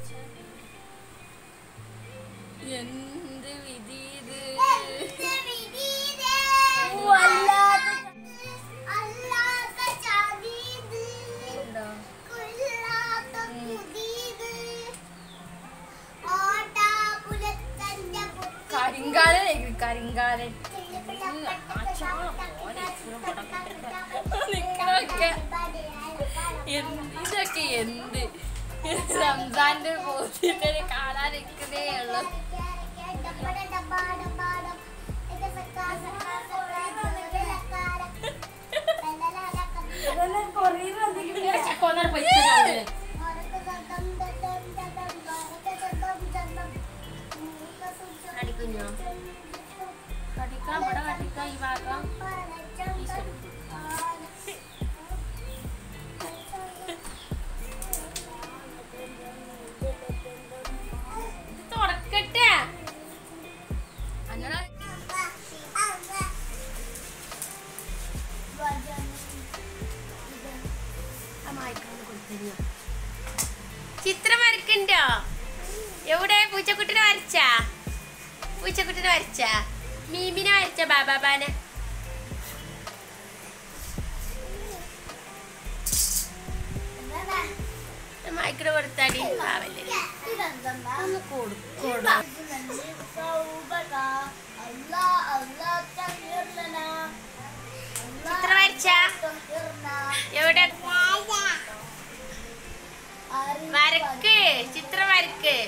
എന്ത് വിധി ഇത് ഉണ്ടോ? കരിങ്കാലൻ കരിങ്കാലൻ നിക്കണൊക്കെ എന്ത് ഇതൊക്കെ എന്ത് റംസാന്റെ പോസിന്റെ കാണാൻ നിൽക്കുന്നേ ഉള്ളു കൊന്നര പൈസ അടിക്കുഞ്ഞോ കടിക്കാം ഇവിടെ കടിക്കാം ഈ ഭാഗം ഈ സൈഡ് ഇത് തുറക്കട്ടെ അങ്ങനെ ചിത്രം വരക്കണ്ടോ എവിടെ പൂച്ചക്കുട്ടിനെ വരച്ച പൂച്ചക്കുട്ടിനെ വരച്ച മീമിനെ വരച്ച ബാബാബാനെ മൈക്കിടെ കൊടുത്താടി പാവല്ലേ ഒന്ന് കൊടുക്കോളൂ ചിത്രം വരച്ച എവിടെ വരക്ക് ചിത്രം വരക്ക്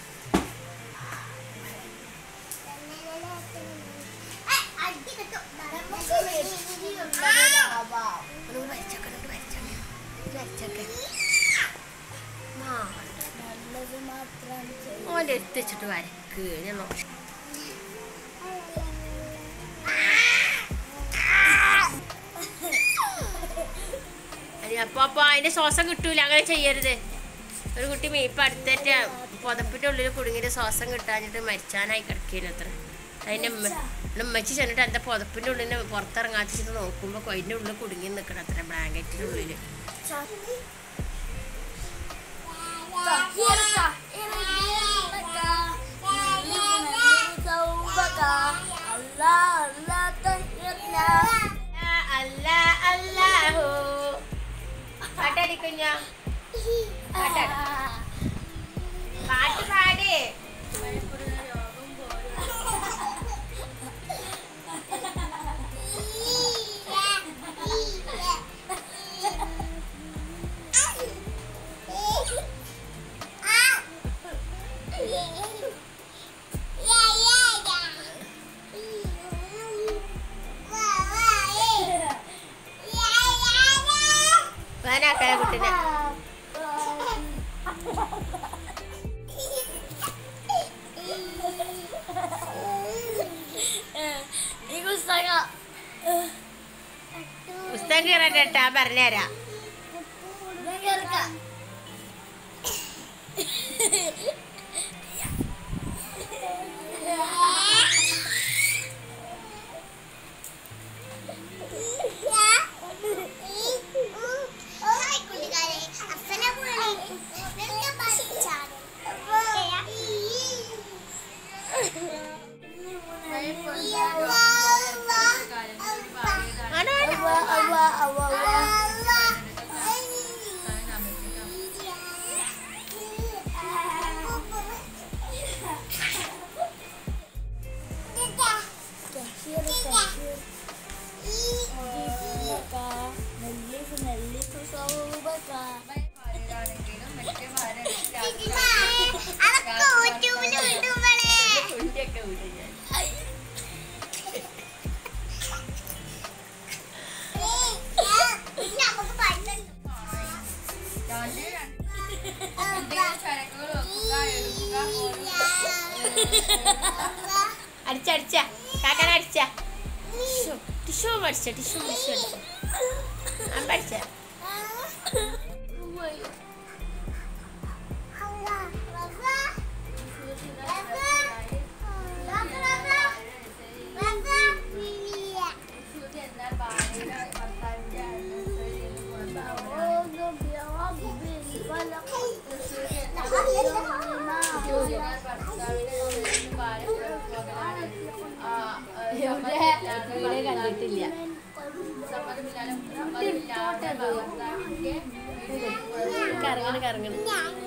ഒന്ന് വരച്ചൊക്കെ ഒന്ന് വരച്ചൊക്കെ ഒന്ന് വരച്ചൊക്കെ ആ ഓൻ്റെ എടുത്ത് വെച്ചിട്ട് വരക്ക് ഞാൻ നോക്കാം അപ്പൊ അപ്പൊ അതിന്റെ ശ്വാസം കിട്ടൂല അങ്ങനെ ചെയ്യരുത് ഒരു കുട്ടി മീപ്പ് അടുത്തേറ്റ് പുതപ്പിന്റെ ഉള്ളിൽ കുടുങ്ങിയിട്ട് ശ്വാസം കിട്ടാഞ്ഞിട്ട് മരിച്ചാനായി കിടക്കേനു അത്ര അതിന്റെ ഉമ്മ ഇവിടെ ഉമ്മച്ചി ചെന്നിട്ട് എന്താ പുതപ്പിന്റെ ഉള്ളിൽ നിന്ന് പുറത്തിറങ്ങാച്ചിട്ട് നോക്കുമ്പോ അതിന്റെ ഉള്ളിൽ കുടുങ്ങി നിക്കണം അത്ര ബ്ലാങ്കറ്റിന്റെ ഉള്ളില് അല്ല അല്ലാഹു പാട്ടടിക്കുഞ്ഞ പാട്ട് പാട് വേനാക്കായ കുട്ടിനെ പുസ്തകം കീറട്ടെ പറഞ്ഞുതരാം ആണോ കുണ്ടിയൊക്കെ വിടും ഞാൻ അടിച്ച അടിച്ച കാക്കന അടിച്ച ടിഷ്യൂ അടിച്ച ടിഷ്യൂ ടിഷ്യൂ അടിച്ച അമ്പ അടിച്ച Oh, കറങ്ങണ് കറങ്ങണ്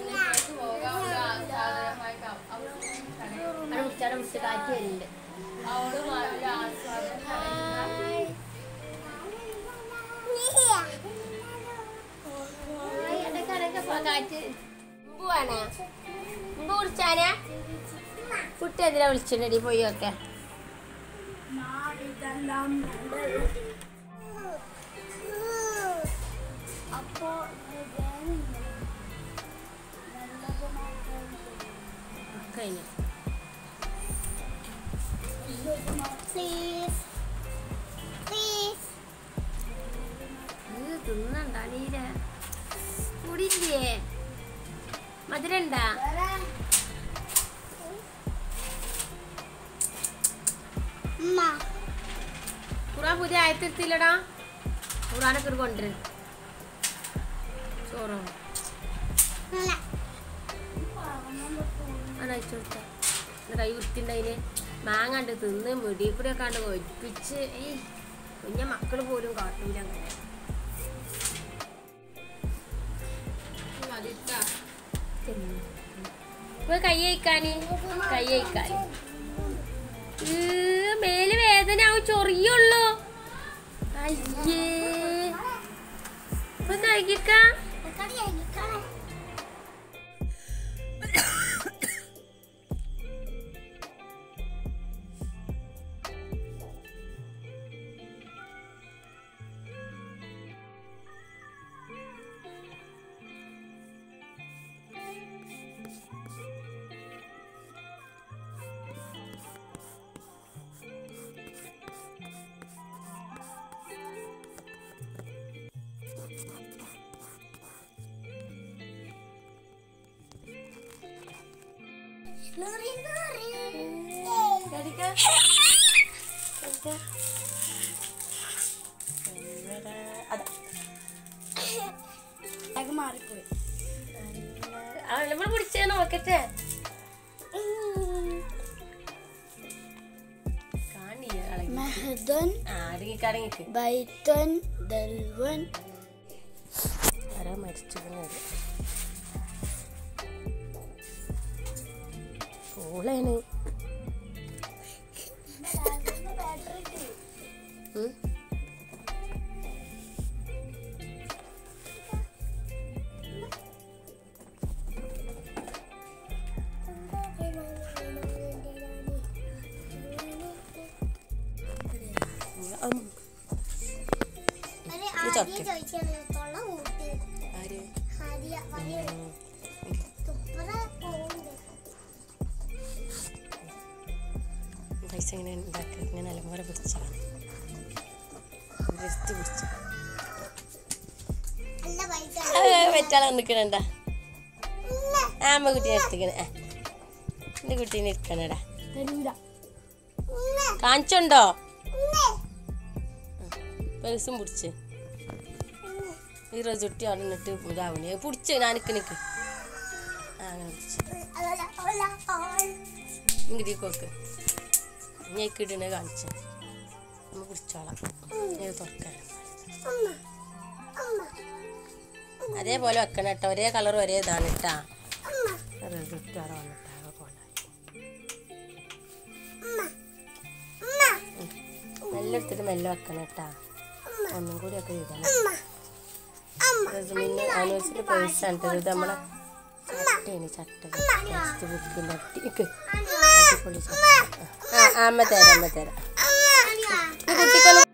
അവിടെ മുച്ചാടെ മുച്ച് കാറ്റ് വരുന്നുണ്ട് ഹായ്, അതൊക്കെ അതൊക്കെ പോ, കാറ്റ് പോവാനാ മുമ്പ് കുടിച്ചാനാ കുട്ടി എന്തിനാ വിളിച്ചിട്ടുണ്ടടി പോയി ഒക്കെ അപ്പോ കഴിഞ്ഞു പ്ലീസ് പ്ലീസ് ഇത് തിന്നണ്ട നീര കുടിയില്ലേ മധുരണ്ടാ അമ്മ ഖുറാൻ പുതിയ ആയത്തിരുത്തില്ലടാ ഖുറാനൊക്കെ ഒരു കൊണ്ടുവരും ചോറോ അല്ല അയച്ചു കൊടുത്ത കൈ വൃത്തിണ്ടായിന് മാങ്ങാണ്ട് തിന്ന് മുടി കൂടെ ഒക്കെ കണ്ട് ഒഴിപ്പിച്ച് ഈ കുഞ്ഞ മക്കൾ പോലും കാട്ടൂല അങ്ങനെ തിന്ന്. ഇപ്പൊ കൈ അയക്കാന് കൈ അയക്കാന് മേല് വേദന ആവും ചൊറിയുള്ളൂ അയ്യേ ഇപ്പൊ കഴിക്കാം കടി കഴിക്കണം നൂറി നൂറി അത് മാറിപ്പോയി നമ്മൾ പിടിച്ചേ നോക്കട്ടെ കാണില്ല കളി മെഹദൻ ആരെങ്കിൽ കടങ്ങിക്ക് ബൈത്തൻ ദൽവൻ ആരോ മരിച്ചു ഓളാണ് ഉം. ഉം. ആദ്യം തുറക്ക്. ചോദിച്ചാണ് തൊള്ള കൂട്ടി ആര് ആദ്യ വലിയ തുപ്പറ പോകുന്നുണ്ട് പൈസ ഇങ്ങനെ ഉണ്ടാക്കുക ഇങ്ങനെ അലമുറ പിടിച്ചതാണ് ജസ്റ്റ് പിടിച്ച നല്ല പൈസ വെറ്റാളെ നിൽക്കണണ്ട ആ അമ്മ കുട്ടീനെ എടുത്തിക്കണേ ആ എൻ്റെ കുട്ടീനെ എടുക്കണടാ തരൂല കാണിച്ചുണ്ടോ പേഴ്സും പിടിച്ച് ഈ റോസുട്ടി അവിടെ നിന്നിട്ട് ഇതാവണേ പിടിച്ച് ഞാൻ നിൽക്ക് നിൽക്ക് ആ അങ്ങനെ പിടിച്ച് ഇങ്ങോട്ടേ കോക്ക് ഞേക്ക് ഇടണേ കാണിച്ച് നമ്മൾ പിടിച്ചോളാം ഇത് തുറക്കാൻ അതേപോലെ വെക്കണം കേട്ടോ ഒരേ കളർ ഒരേ ഇതാണ് കേട്ടാ റോസുട്ടി അവിടെ വന്നിട്ട് ആകെ കൊണ്ടായി മെല്ലെ എടുത്തിട്ട് മെല്ലെ വെക്കണം കേട്ടാ ഒന്നും കൂടി ഒക്കെ ചെയ്തണം റസ്മിന് ആനിവേഴ്സറി പേഴ്സാണ് കേട്ടോ ഇത് നമ്മളെ ചട്ടയാണ് ചട്ട ടെക്സ്റ്റ് ബുക്കിൻ്റെ അട്ടിക്ക് അടിപൊളി ചട്ട ആ ആ, അമ്മ തരാം അമ്മ തരാം ഈ കുട്ടിക്കൊന്ന്